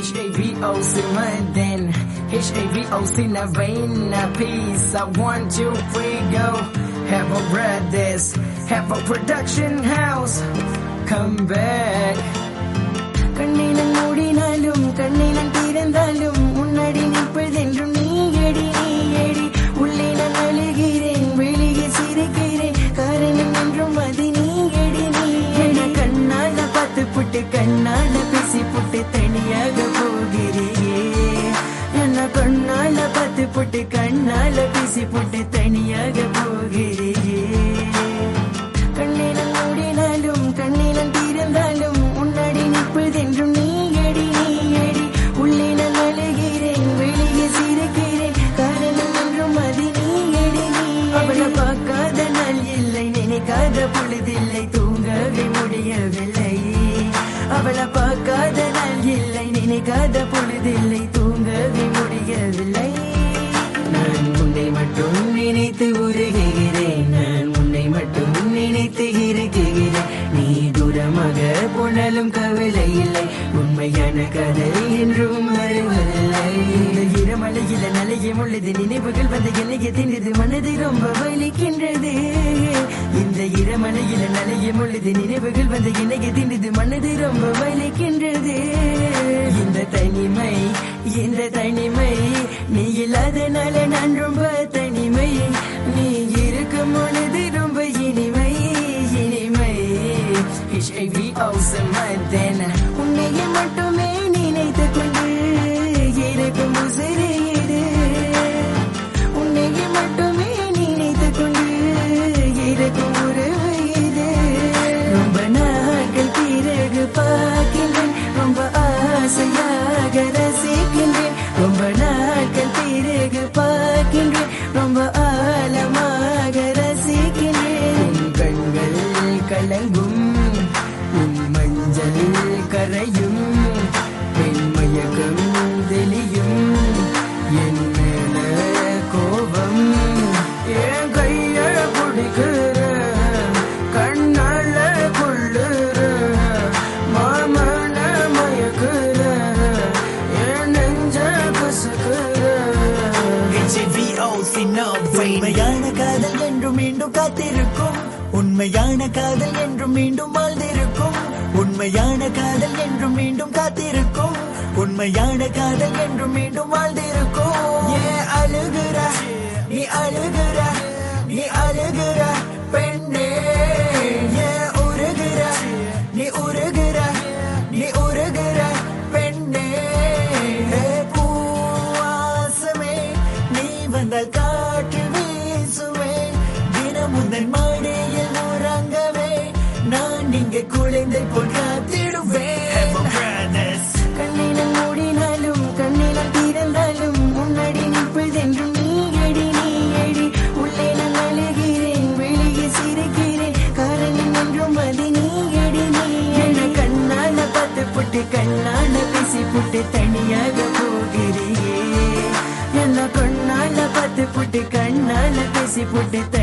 H-A-V-O, Simaden. H-A-V-O, Sinavena, peace. I want you free, go. Have a brothers, have a production house. Come back. கண்ணினம் மூடினாலும் கண்ணினம் திறந்தாலும் முன்னாடி நிற்பதென்றும் நீ eddy நீ eddy உள்ளே நான் அழுகிறேன் வெளியே சிரிக்கிறேன் காரணம் என்றும் அது நீ எடி நீ எடி கண்ணால பார்த்து புட்டு கண்ணால பேசி புட்டு தனியாக போகிறியே என்ன கண்ணால பார்த்து புட்டு கண்ணால பேசி புட்டு தனியாக போகிறியே கண்ணினம் மூடினாலும் கண்ணினம் திறந்தாலும் முன்னாடி நிற்பதென்றும் நீ எடி நீ எடி உள்ளே நான் அழுகிறேன் வெளியே சிரிக்கிறேன் காரணம் என்றும் அது நீ எடி நீ அவளை பார்க்காத நாள் இல்லை நினைக்காத பொழுதில்லை தூங்கவே முடியவில்லை அவளை பார்க்காத நாள் இல்லை நினைக்காத பொழுதில்லை தூங்கவே முடியவில்லை நான் உன்னை மட்டும் நினைத்து உருகுகிறேன் நான் உன்னை மட்டும் நினைத்து இருக்குகிறேன் நீ தூரமாக போனாலும் கவலை இல்லை உண்மையான கதை என்றும் வருவதில்லை இந்த இரமலையில நலையும் உள்ளது நினைவுகள் வந்து என்னைய தின்றது மனது ரொம்ப வலிக்கின்றது இந்த இரமலையில நலையும் உள்ளது நினைவுகள் வந்து என்னைய தின்றது மனது ரொம்ப வலிக்கின்றது இந்த தனிமை இந்த தனிமை நீ இல்லாதனால நான் ரொம்ப தனிமை நீ இருக்கும் பொழுது ரொம்ப இனிமை இனிமை H-A-V-O, Simaden. உன்னையே மட்டுமே நினைத்து கொண்டு இருக்கும் உசிறு இது உன்னையே மட்டுமே நினைத்து கொண்டு இருக்கும் உறவு இது ரொம்ப நாட்கள் பிறகு பார்க்கின்றேன் ரொம்ப ஆசையாக ரசிக்கின்றேன் ரொம்ப நாட்கள் பிறகு பார்க்கின்றேன் ரொம்ப ஆழமாக ரசிக்கின்றேன் உன் கண்கள் கலங்கும் உன் மஞ்சள் கரையும் என் மயக்கம் தெளியும் என் மேல கோபம் என் கைய பிடிக்கிற கண்ணால கொள்ளுற மாமன மயக்குற என் நெஞ்ச கசக்குற உண்மையான காதல் என்றும் மீண்டும் காத்திருக்கும் உண்மையான காதல் என்றும் மீண்டும் வாழ்ந்திருக்கும் உண்மையான காதல் என்றும் மீண்டும் காத்திருக்கும் உண்மையான காதல் என்றும் மீண்டும் வாழ்ந்திருக்கும் ஏன் அழுகுற நீ அழுகுற நீ அழுகுற பெண்ணே ஏன் உருகுற நீ உருகுற நீ உருகுற பெண்ணே பூவாசமே நீ வந்தால் காற்று வீசுவே தினம் உந்தன் மாடியில் உறங்கவே நான் இங்கே குழந்தை போல் காத்திடுவேன் கண்ணினம் மூடினாலும் கண்ணினம் திறந்தாலும் முன்னாடி நிற்பதென்றும் நீ எடி நீ எடி உள்ளே நான் அழுகிறேன் வெளியே சிரிக்கிறேன் காரணம் என்றும் அது நீ எடி நீ என கண்ணால பார்த்து புட்டு கண்ணால பேசி புட்டு தனியாக போகிறியே என்ன கண்ணால பார்த்து புட்டு கண்ணால பேசி புட்டு